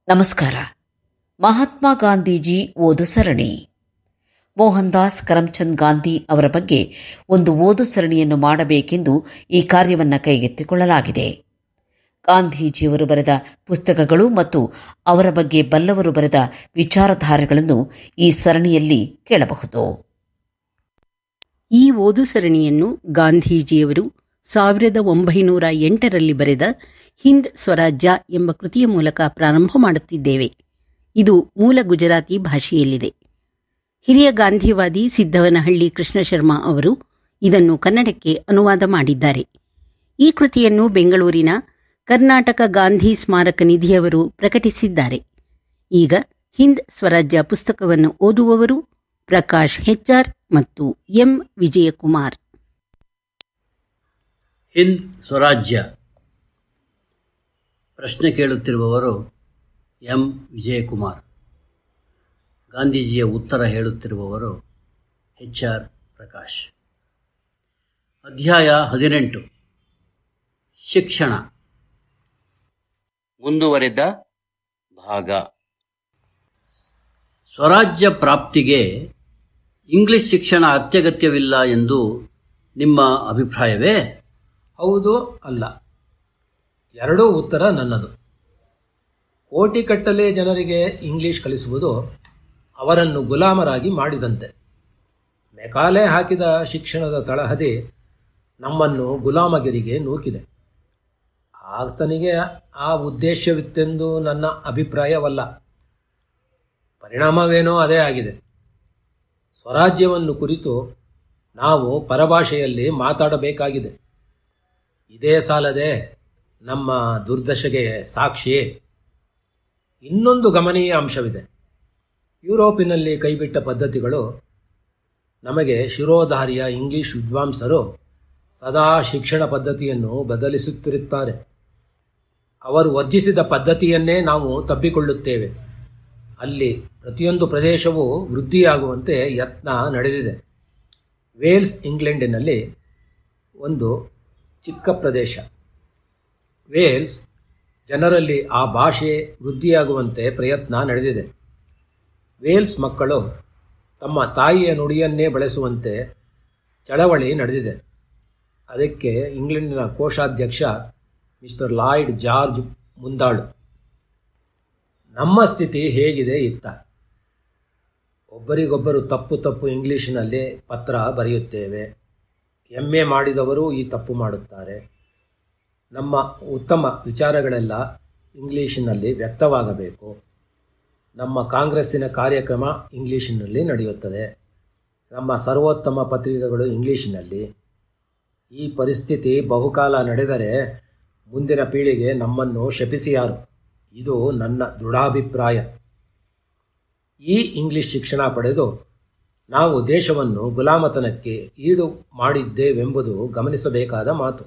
ನಮಸ್ಕಾರ ಮಹಾತ್ಮ ಗಾಂಧೀಜಿ ಓದು ಸರಣಿ ಮೋಹನ್ ದಾಸ್ ಕರಮ್ಚಂದ್ ಗಾಂಧಿ ಅವರ ಬಗ್ಗೆ ಒಂದು ಓದು ಸರಣಿಯನ್ನು ಮಾಡಬೇಕೆಂದು ಈ ಕಾರ್ಯವನ್ನು ಕೈಗೆತ್ತಿಕೊಳ್ಳಲಾಗಿದೆ ಗಾಂಧೀಜಿಯವರು ಬರೆದ ಪುಸ್ತಕಗಳು ಮತ್ತು ಅವರ ಬಗ್ಗೆ ಬಲ್ಲವರು ಬರೆದ ವಿಚಾರಧಾರೆಗಳನ್ನು ಈ ಸರಣಿಯಲ್ಲಿ ಕೇಳಬಹುದು ಈ ಓದು ಸರಣಿಯನ್ನು ಗಾಂಧೀಜಿಯವರು ಸಾವಿರದ ಒಂಬೈನೂರ ಎಂಟರಲ್ಲಿ ಬರೆದ ಹಿಂದ್ ಸ್ವರಾಜ್ಯ ಎಂಬ ಕೃತಿಯ ಮೂಲಕ ಪ್ರಾರಂಭ ಮಾಡುತ್ತಿದ್ದೇವೆ ಇದು ಮೂಲ ಗುಜರಾತಿ ಭಾಷೆಯಲ್ಲಿದೆ ಹಿರಿಯ ಗಾಂಧಿವಾದಿ ಸಿದ್ದವನಹಳ್ಳಿ ಕೃಷ್ಣ ಶರ್ಮಾ ಅವರು ಇದನ್ನು ಕನ್ನಡಕ್ಕೆ ಅನುವಾದ ಮಾಡಿದ್ದಾರೆ ಈ ಕೃತಿಯನ್ನು ಬೆಂಗಳೂರಿನ ಕರ್ನಾಟಕ ಗಾಂಧಿ ಸ್ಮಾರಕ ನಿಧಿಯವರು ಪ್ರಕಟಿಸಿದ್ದಾರೆ ಈಗ ಹಿಂದ್ ಸ್ವರಾಜ್ಯ ಪುಸ್ತಕವನ್ನು ಓದುವವರು ಪ್ರಕಾಶ್ ಹೆಚ್ಆರ್ ಮತ್ತು ಎಂ ವಿಜಯಕುಮಾರ್ ಹಿಂದ್ ಸ್ವರಾಜ್ಯ ಪ್ರಶ್ನೆ ಕೇಳುತ್ತಿರುವವರು ಎಂ ವಿಜಯಕುಮಾರ್ ಗಾಂಧೀಜಿಯ ಉತ್ತರ ಹೇಳುತ್ತಿರುವವರು ಎಚ್ ಆರ್ ಪ್ರಕಾಶ್ ಅಧ್ಯಾಯ ಹದಿನೆಂಟು ಶಿಕ್ಷಣ ಮುಂದುವರೆದ ಭಾಗ ಸ್ವರಾಜ್ಯ ಪ್ರಾಪ್ತಿಗೆ ಇಂಗ್ಲಿಷ್ ಶಿಕ್ಷಣ ಅತ್ಯಗತ್ಯವಿಲ್ಲ ಎಂದು ನಿಮ್ಮ ಅಭಿಪ್ರಾಯವೇ ಹೌದು ಅಲ್ಲ ಎರಡೂ ಉತ್ತರ ನನ್ನದು ಕೋಟಿಗಟ್ಟಲೆ ಜನರಿಗೆ ಇಂಗ್ಲಿಷ್ ಕಲಿಸುವುದು ಅವರನ್ನು ಗುಲಾಮರಾಗಿ ಮಾಡಿದಂತೆ ಮೆಕಾಲೆ ಹಾಕಿದ ಶಿಕ್ಷಣದ ತಳಹದಿ ನಮ್ಮನ್ನು ಗುಲಾಮಗಿರಿಗೆ ನೂಕಿದೆ ಆತನಿಗೆ ಆ ಉದ್ದೇಶವಿತ್ತೆಂದು ನನ್ನ ಅಭಿಪ್ರಾಯವಲ್ಲ ಪರಿಣಾಮವೇನೋ ಅದೇ ಆಗಿದೆ ಸ್ವರಾಜ್ಯವನ್ನು ಕುರಿತು ನಾವು ಪರಭಾಷೆಯಲ್ಲಿ ಮಾತಾಡಬೇಕಾಗಿದೆ ಇದೇ ಸಾಲದೆ ನಮ್ಮ ದುರ್ದಶೆಗೆ ಸಾಕ್ಷಿ ಇನ್ನೊಂದು ಗಮನೀಯ ಅಂಶವಿದೆ ಯುರೋಪಿನಲ್ಲಿ ಕೈಬಿಟ್ಟ ಪದ್ಧತಿಗಳು ನಮಗೆ ಶಿರೋಧಾರಿಯ ಇಂಗ್ಲಿಷ್ ವಿದ್ವಾಂಸರು ಸದಾ ಶಿಕ್ಷಣ ಪದ್ಧತಿಯನ್ನು ಬದಲಿಸುತ್ತಿರುತ್ತಾರೆ ಅವರು ವರ್ಜಿಸಿದ ಪದ್ಧತಿಯನ್ನೇ ನಾವು ತಬ್ಬಿಕೊಳ್ಳುತ್ತೇವೆ ಅಲ್ಲಿ ಪ್ರತಿಯೊಂದು ಪ್ರದೇಶವೂ ವೃದ್ಧಿಯಾಗುವಂತೆ ಯತ್ನ ನಡೆದಿದೆ ವೇಲ್ಸ್ ಇಂಗ್ಲೆಂಡಿನಲ್ಲಿ ಒಂದು ಚಿಕ್ಕ ಪ್ರದೇಶ ವೇಲ್ಸ್ ಜನರಲ್ಲಿ ಆ ಭಾಷೆ ವೃದ್ಧಿಯಾಗುವಂತೆ ಪ್ರಯತ್ನ ನಡೆದಿದೆ ವೇಲ್ಸ್ ಮಕ್ಕಳು ತಮ್ಮ ತಾಯಿಯ ನುಡಿಯನ್ನೇ ಬಳಸುವಂತೆ ಚಳವಳಿ ನಡೆದಿದೆ ಅದಕ್ಕೆ ಇಂಗ್ಲೆಂಡಿನ ಕೋಶಾಧ್ಯಕ್ಷ ಮಿಸ್ಟರ್ ಲಾಯ್ಡ್ ಜಾರ್ಜ್ ಮುಂದಾಳು ನಮ್ಮ ಸ್ಥಿತಿ ಹೇಗಿದೆ ಇತ್ತ ಒಬ್ಬರಿಗೊಬ್ಬರು ತಪ್ಪು ತಪ್ಪು ಇಂಗ್ಲೀಷಿನಲ್ಲಿ ಪತ್ರ ಬರೆಯುತ್ತೇವೆ ಎಮ್ ಎ ಮಾಡಿದವರು ಈ ತಪ್ಪು ಮಾಡುತ್ತಾರೆ ನಮ್ಮ ಉತ್ತಮ ವಿಚಾರಗಳೆಲ್ಲ ಇಂಗ್ಲೀಷಿನಲ್ಲಿ ವ್ಯಕ್ತವಾಗಬೇಕು ನಮ್ಮ ಕಾಂಗ್ರೆಸ್ಸಿನ ಕಾರ್ಯಕ್ರಮ ಇಂಗ್ಲೀಷಿನಲ್ಲಿ ನಡೆಯುತ್ತದೆ ನಮ್ಮ ಸರ್ವೋತ್ತಮ ಪತ್ರಿಕೆಗಳು ಇಂಗ್ಲೀಷಿನಲ್ಲಿ ಈ ಪರಿಸ್ಥಿತಿ ಬಹುಕಾಲ ನಡೆದರೆ ಮುಂದಿನ ಪೀಳಿಗೆ ನಮ್ಮನ್ನು ಶಪಿಸಿಯಾರು ಇದು ನನ್ನ ದೃಢಾಭಿಪ್ರಾಯ ಈ ಇಂಗ್ಲಿಷ್ ಶಿಕ್ಷಣ ಪಡೆದು ನಾವು ದೇಶವನ್ನು ಗುಲಾಮತನಕ್ಕೆ ಈಡು ಮಾಡಿದ್ದೇವೆಂಬುದು ಗಮನಿಸಬೇಕಾದ ಮಾತು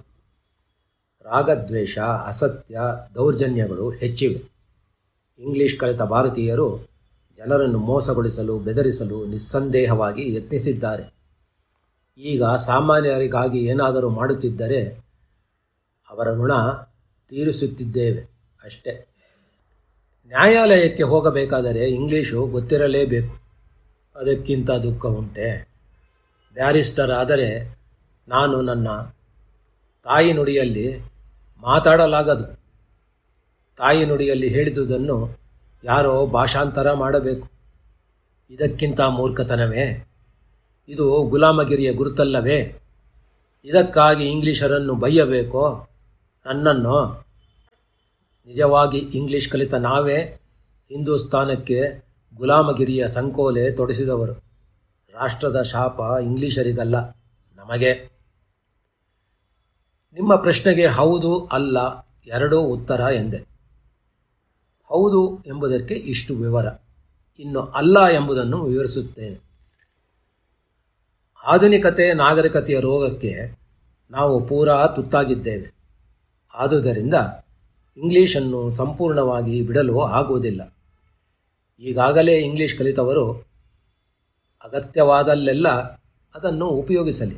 ರಾಗದ್ವೇಷ ಅಸತ್ಯ ದೌರ್ಜನ್ಯಗಳು ಹೆಚ್ಚಿವೆ ಇಂಗ್ಲಿಷ್ ಕಲಿತ ಭಾರತೀಯರು ಜನರನ್ನು ಮೋಸಗೊಳಿಸಲು ಬೆದರಿಸಲು ನಿಸ್ಸಂದೇಹವಾಗಿ ಯತ್ನಿಸಿದ್ದಾರೆ ಈಗ ಸಾಮಾನ್ಯರಿಗಾಗಿ ಏನಾದರೂ ಮಾಡುತ್ತಿದ್ದರೆ ಅವರ ಋಣ ತೀರಿಸುತ್ತಿದ್ದೇವೆ ಅಷ್ಟೇ ನ್ಯಾಯಾಲಯಕ್ಕೆ ಹೋಗಬೇಕಾದರೆ ಇಂಗ್ಲೀಷು ಗೊತ್ತಿರಲೇಬೇಕು ಅದಕ್ಕಿಂತ ದುಃಖ ಉಂಟೆ ಬ್ಯಾರಿಸ್ಟರ್ ಆದರೆ ನಾನು ನನ್ನ ತಾಯಿ ನುಡಿಯಲ್ಲಿ ಮಾತಾಡಲಾಗದು ತಾಯಿ ನುಡಿಯಲ್ಲಿ ಹೇಳಿದುದನ್ನು ಯಾರೋ ಭಾಷಾಂತರ ಮಾಡಬೇಕು ಇದಕ್ಕಿಂತ ಮೂರ್ಖತನವೇ ಇದು ಗುಲಾಮಗಿರಿಯ ಗುರುತಲ್ಲವೇ ಇದಕ್ಕಾಗಿ ಇಂಗ್ಲೀಷರನ್ನು ಬೈಯಬೇಕೋ ನನ್ನನ್ನು ನಿಜವಾಗಿ ಇಂಗ್ಲಿಷ್ ಕಲಿತ ನಾವೇ ಹಿಂದೂಸ್ತಾನಕ್ಕೆ ಗುಲಾಮಗಿರಿಯ ಸಂಕೋಲೆ ತೊಡಸಿದವರು ರಾಷ್ಟ್ರದ ಶಾಪ ಇಂಗ್ಲೀಷರಿಗಲ್ಲ ನಮಗೆ ನಿಮ್ಮ ಪ್ರಶ್ನೆಗೆ ಹೌದು ಅಲ್ಲ ಎರಡೂ ಉತ್ತರ ಎಂದೆ ಹೌದು ಎಂಬುದಕ್ಕೆ ಇಷ್ಟು ವಿವರ ಇನ್ನು ಅಲ್ಲ ಎಂಬುದನ್ನು ವಿವರಿಸುತ್ತೇನೆ ಆಧುನಿಕತೆ ನಾಗರಿಕತೆಯ ರೋಗಕ್ಕೆ ನಾವು ಪೂರಾ ತುತ್ತಾಗಿದ್ದೇವೆ ಆದುದರಿಂದ ಇಂಗ್ಲೀಷನ್ನು ಸಂಪೂರ್ಣವಾಗಿ ಬಿಡಲು ಆಗುವುದಿಲ್ಲ ಈಗಾಗಲೇ ಇಂಗ್ಲೀಷ್ ಕಲಿತವರು ಅಗತ್ಯವಾದಲ್ಲೆಲ್ಲ ಅದನ್ನು ಉಪಯೋಗಿಸಲಿ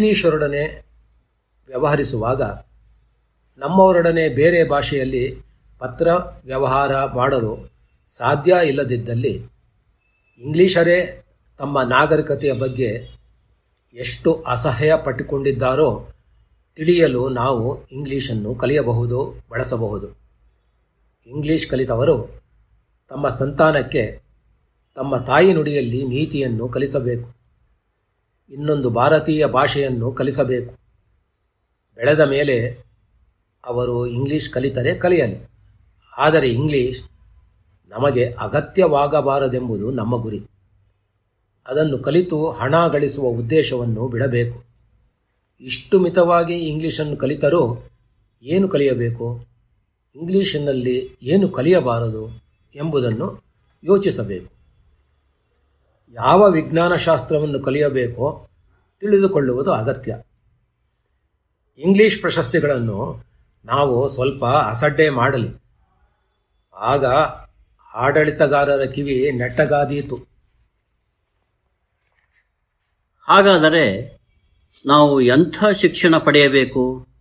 ಇಂಗ್ಲೀಷರೊಡನೆ ವ್ಯವಹರಿಸುವಾಗ ನಮ್ಮವರೊಡನೆ ಬೇರೆ ಭಾಷೆಯಲ್ಲಿ ಪತ್ರ ವ್ಯವಹಾರ ಮಾಡಲು ಸಾಧ್ಯ ಇಲ್ಲದಿದ್ದಲ್ಲಿ ಇಂಗ್ಲಿಷರೇ ತಮ್ಮ ನಾಗರಿಕತೆಯ ಬಗ್ಗೆ ಎಷ್ಟು ಅಸಹ್ಯ ಪಟ್ಟುಕೊಂಡಿದ್ದಾರೋ ತಿಳಿಯಲು ನಾವು ಇಂಗ್ಲೀಷನ್ನು ಕಲಿಯಬಹುದು ಬಳಸಬಹುದು ಇಂಗ್ಲೀಷ್ ಕಲಿತವರು ತಮ್ಮ ಸಂತಾನಕ್ಕೆ ತಮ್ಮ ತಾಯಿ ನುಡಿಯಲ್ಲಿ ನೀತಿಯನ್ನು ಕಲಿಸಬೇಕು ಇನ್ನೊಂದು ಭಾರತೀಯ ಭಾಷೆಯನ್ನು ಕಲಿಸಬೇಕು ಬೆಳೆದ ಮೇಲೆ ಅವರು ಇಂಗ್ಲೀಷ್ ಕಲಿತರೆ ಕಲಿಯಲಿ ಆದರೆ ಇಂಗ್ಲೀಷ್ ನಮಗೆ ಅಗತ್ಯವಾಗಬಾರದೆಂಬುದು ನಮ್ಮ ಗುರಿ ಅದನ್ನು ಕಲಿತು ಹಣ ಗಳಿಸುವ ಉದ್ದೇಶವನ್ನು ಬಿಡಬೇಕು ಇಷ್ಟು ಮಿತವಾಗಿ ಇಂಗ್ಲೀಷನ್ನು ಕಲಿತರೂ ಏನು ಕಲಿಯಬೇಕು ಇಂಗ್ಲೀಷಿನಲ್ಲಿ ಏನು ಕಲಿಯಬಾರದು ಎಂಬುದನ್ನು ಯೋಚಿಸಬೇಕು ಯಾವ ವಿಜ್ಞಾನ ಶಾಸ್ತ್ರವನ್ನು ಕಲಿಯಬೇಕೋ ತಿಳಿದುಕೊಳ್ಳುವುದು ಅಗತ್ಯ ಇಂಗ್ಲಿಷ್ ಪ್ರಶಸ್ತಿಗಳನ್ನು ನಾವು ಸ್ವಲ್ಪ ಅಸಡ್ಡೆ ಮಾಡಲಿ ಆಗ ಆಡಳಿತಗಾರರ ಕಿವಿ ನೆಟ್ಟಗಾದೀತು ಹಾಗಾದರೆ ನಾವು ಎಂಥ ಶಿಕ್ಷಣ ಪಡೆಯಬೇಕು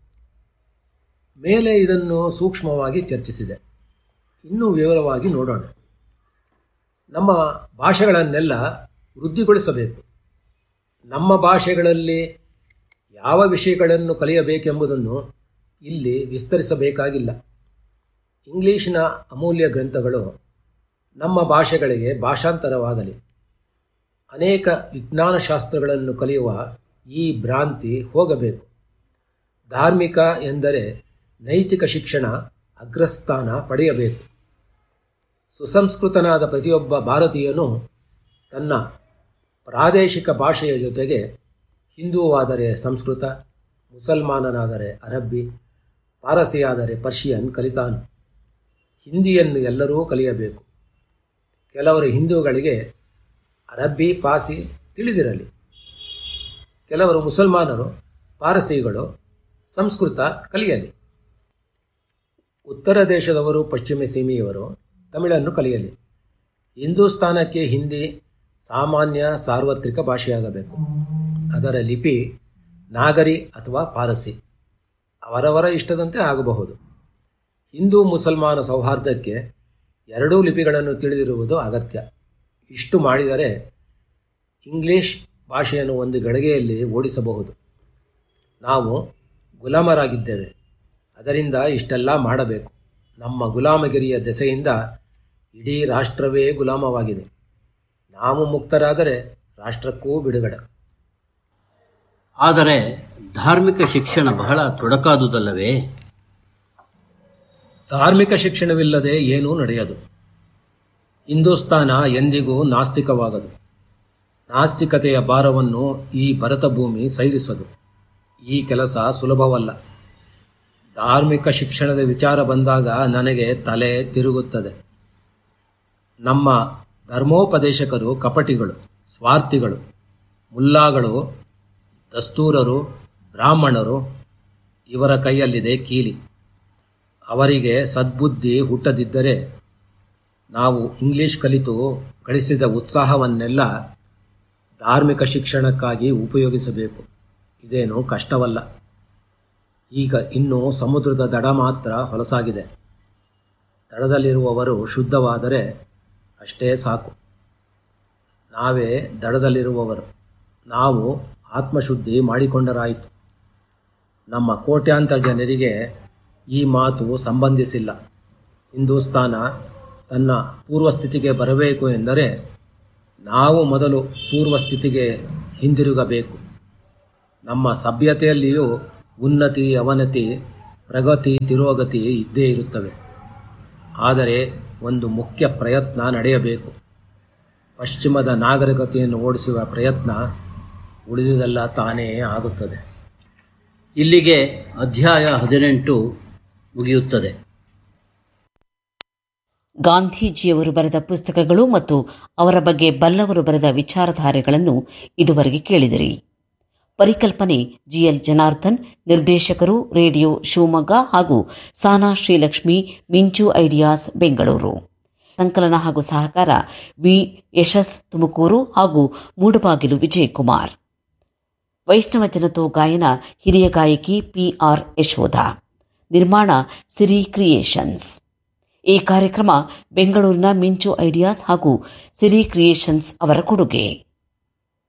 ಮೇಲೆ ಇದನ್ನು ಸೂಕ್ಷ್ಮವಾಗಿ ಚರ್ಚಿಸಿದೆ ಇನ್ನೂ ವಿವರವಾಗಿ ನೋಡೋಣ ನಮ್ಮ ಭಾಷೆಗಳನ್ನೆಲ್ಲ ವೃದ್ಧಿಗೊಳಿಸಬೇಕು ನಮ್ಮ ಭಾಷೆಗಳಲ್ಲಿ ಯಾವ ವಿಷಯಗಳನ್ನು ಕಲಿಯಬೇಕೆಂಬುದನ್ನು ಇಲ್ಲಿ ವಿಸ್ತರಿಸಬೇಕಾಗಿಲ್ಲ ಇಂಗ್ಲೀಷಿನ ಅಮೂಲ್ಯ ಗ್ರಂಥಗಳು ನಮ್ಮ ಭಾಷೆಗಳಿಗೆ ಭಾಷಾಂತರವಾಗಲಿ ಅನೇಕ ವಿಜ್ಞಾನ ಶಾಸ್ತ್ರಗಳನ್ನು ಕಲಿಯುವ ಈ ಭ್ರಾಂತಿ ಹೋಗಬೇಕು ಧಾರ್ಮಿಕ ಎಂದರೆ ನೈತಿಕ ಶಿಕ್ಷಣ ಅಗ್ರಸ್ಥಾನ ಪಡೆಯಬೇಕು ಸುಸಂಸ್ಕೃತನಾದ ಪ್ರತಿಯೊಬ್ಬ ಭಾರತೀಯನು ತನ್ನ ಪ್ರಾದೇಶಿಕ ಭಾಷೆಯ ಜೊತೆಗೆ ಹಿಂದೂವಾದರೆ ಸಂಸ್ಕೃತ ಮುಸಲ್ಮಾನನಾದರೆ ಅರಬ್ಬಿ ಪಾರಸಿಯಾದರೆ ಪರ್ಷಿಯನ್ ಕಲಿತಾನು ಹಿಂದಿಯನ್ನು ಎಲ್ಲರೂ ಕಲಿಯಬೇಕು ಕೆಲವರು ಹಿಂದೂಗಳಿಗೆ ಅರಬ್ಬಿ ಪಾಸಿ ತಿಳಿದಿರಲಿ ಕೆಲವರು ಮುಸಲ್ಮಾನರು ಪಾರಸಿಗಳು ಸಂಸ್ಕೃತ ಕಲಿಯಲಿ ಉತ್ತರ ದೇಶದವರು ಪಶ್ಚಿಮ ಸೀಮೆಯವರು ತಮಿಳನ್ನು ಕಲಿಯಲಿ ಹಿಂದೂಸ್ತಾನಕ್ಕೆ ಹಿಂದಿ ಸಾಮಾನ್ಯ ಸಾರ್ವತ್ರಿಕ ಭಾಷೆಯಾಗಬೇಕು ಅದರ ಲಿಪಿ ನಾಗರಿ ಅಥವಾ ಪಾರಸಿ ಅವರವರ ಇಷ್ಟದಂತೆ ಆಗಬಹುದು ಹಿಂದೂ ಮುಸಲ್ಮಾನ ಸೌಹಾರ್ದಕ್ಕೆ ಎರಡೂ ಲಿಪಿಗಳನ್ನು ತಿಳಿದಿರುವುದು ಅಗತ್ಯ ಇಷ್ಟು ಮಾಡಿದರೆ ಇಂಗ್ಲಿಷ್ ಭಾಷೆಯನ್ನು ಒಂದು ಗಳಿಗೆಯಲ್ಲಿ ಓಡಿಸಬಹುದು ನಾವು ಗುಲಾಮರಾಗಿದ್ದೇವೆ ಅದರಿಂದ ಇಷ್ಟೆಲ್ಲ ಮಾಡಬೇಕು ನಮ್ಮ ಗುಲಾಮಗಿರಿಯ ದೆಸೆಯಿಂದ ಇಡೀ ರಾಷ್ಟ್ರವೇ ಗುಲಾಮವಾಗಿದೆ ನಾವು ಮುಕ್ತರಾದರೆ ರಾಷ್ಟ್ರಕ್ಕೂ ಬಿಡುಗಡೆ ಆದರೆ ಧಾರ್ಮಿಕ ಶಿಕ್ಷಣ ಬಹಳ ತೊಡಕಾದುದಲ್ಲವೇ ಧಾರ್ಮಿಕ ಶಿಕ್ಷಣವಿಲ್ಲದೆ ಏನೂ ನಡೆಯದು ಹಿಂದೂಸ್ತಾನ ಎಂದಿಗೂ ನಾಸ್ತಿಕವಾಗದು ನಾಸ್ತಿಕತೆಯ ಭಾರವನ್ನು ಈ ಭರತ ಭೂಮಿ ಸೈರಿಸದು ಈ ಕೆಲಸ ಸುಲಭವಲ್ಲ ಧಾರ್ಮಿಕ ಶಿಕ್ಷಣದ ವಿಚಾರ ಬಂದಾಗ ನನಗೆ ತಲೆ ತಿರುಗುತ್ತದೆ ನಮ್ಮ ಧರ್ಮೋಪದೇಶಕರು ಕಪಟಿಗಳು ಸ್ವಾರ್ಥಿಗಳು ಮುಲ್ಲಾಗಳು ದಸ್ತೂರರು ಬ್ರಾಹ್ಮಣರು ಇವರ ಕೈಯಲ್ಲಿದೆ ಕೀಲಿ ಅವರಿಗೆ ಸದ್ಬುದ್ಧಿ ಹುಟ್ಟದಿದ್ದರೆ ನಾವು ಇಂಗ್ಲಿಷ್ ಕಲಿತು ಗಳಿಸಿದ ಉತ್ಸಾಹವನ್ನೆಲ್ಲ ಧಾರ್ಮಿಕ ಶಿಕ್ಷಣಕ್ಕಾಗಿ ಉಪಯೋಗಿಸಬೇಕು ಇದೇನು ಕಷ್ಟವಲ್ಲ ಈಗ ಇನ್ನು ಸಮುದ್ರದ ದಡ ಮಾತ್ರ ಹೊಲಸಾಗಿದೆ ದಡದಲ್ಲಿರುವವರು ಶುದ್ಧವಾದರೆ ಅಷ್ಟೇ ಸಾಕು ನಾವೇ ದಡದಲ್ಲಿರುವವರು ನಾವು ಆತ್ಮಶುದ್ಧಿ ಮಾಡಿಕೊಂಡರಾಯಿತು ನಮ್ಮ ಕೋಟ್ಯಾಂತರ ಜನರಿಗೆ ಈ ಮಾತು ಸಂಬಂಧಿಸಿಲ್ಲ ಹಿಂದೂಸ್ತಾನ ತನ್ನ ಪೂರ್ವಸ್ಥಿತಿಗೆ ಬರಬೇಕು ಎಂದರೆ ನಾವು ಮೊದಲು ಪೂರ್ವಸ್ಥಿತಿಗೆ ಹಿಂದಿರುಗಬೇಕು ನಮ್ಮ ಸಭ್ಯತೆಯಲ್ಲಿಯೂ ಉನ್ನತಿ ಅವನತಿ ಪ್ರಗತಿ ತಿರೋಗತಿ ಇದ್ದೇ ಇರುತ್ತವೆ ಆದರೆ ಒಂದು ಮುಖ್ಯ ಪ್ರಯತ್ನ ನಡೆಯಬೇಕು ಪಶ್ಚಿಮದ ನಾಗರಿಕತೆಯನ್ನು ಓಡಿಸುವ ಪ್ರಯತ್ನ ಉಳಿದುದೆಲ್ಲ ತಾನೇ ಆಗುತ್ತದೆ ಇಲ್ಲಿಗೆ ಅಧ್ಯಾಯ ಹದಿನೆಂಟು ಮುಗಿಯುತ್ತದೆ ಗಾಂಧೀಜಿಯವರು ಬರೆದ ಪುಸ್ತಕಗಳು ಮತ್ತು ಅವರ ಬಗ್ಗೆ ಬಲ್ಲವರು ಬರೆದ ವಿಚಾರಧಾರೆಗಳನ್ನು ಇದುವರೆಗೆ ಕೇಳಿದಿರಿ ಪರಿಕಲ್ಪನೆ ಜಿಎಲ್ ಜನಾರ್ದನ್ ನಿರ್ದೇಶಕರು ರೇಡಿಯೋ ಶಿವಮೊಗ್ಗ ಹಾಗೂ ಸಾನಾ ಶ್ರೀಲಕ್ಷ್ಮಿ ಮಿಂಚು ಐಡಿಯಾಸ್ ಬೆಂಗಳೂರು ಸಂಕಲನ ಹಾಗೂ ಸಹಕಾರ ವಿ ಯಶಸ್ ತುಮಕೂರು ಹಾಗೂ ಮೂಡಬಾಗಿಲು ವಿಜಯಕುಮಾರ್ ವೈಷ್ಣವ ಜನತೋ ಗಾಯನ ಹಿರಿಯ ಗಾಯಕಿ ಪಿಆರ್ ಯಶೋಧ ನಿರ್ಮಾಣ ಸಿರಿ ಕ್ರಿಯೇಷನ್ಸ್ ಈ ಕಾರ್ಯಕ್ರಮ ಬೆಂಗಳೂರಿನ ಮಿಂಚು ಐಡಿಯಾಸ್ ಹಾಗೂ ಸಿರಿ ಕ್ರಿಯೇಷನ್ಸ್ ಅವರ ಕೊಡುಗೆ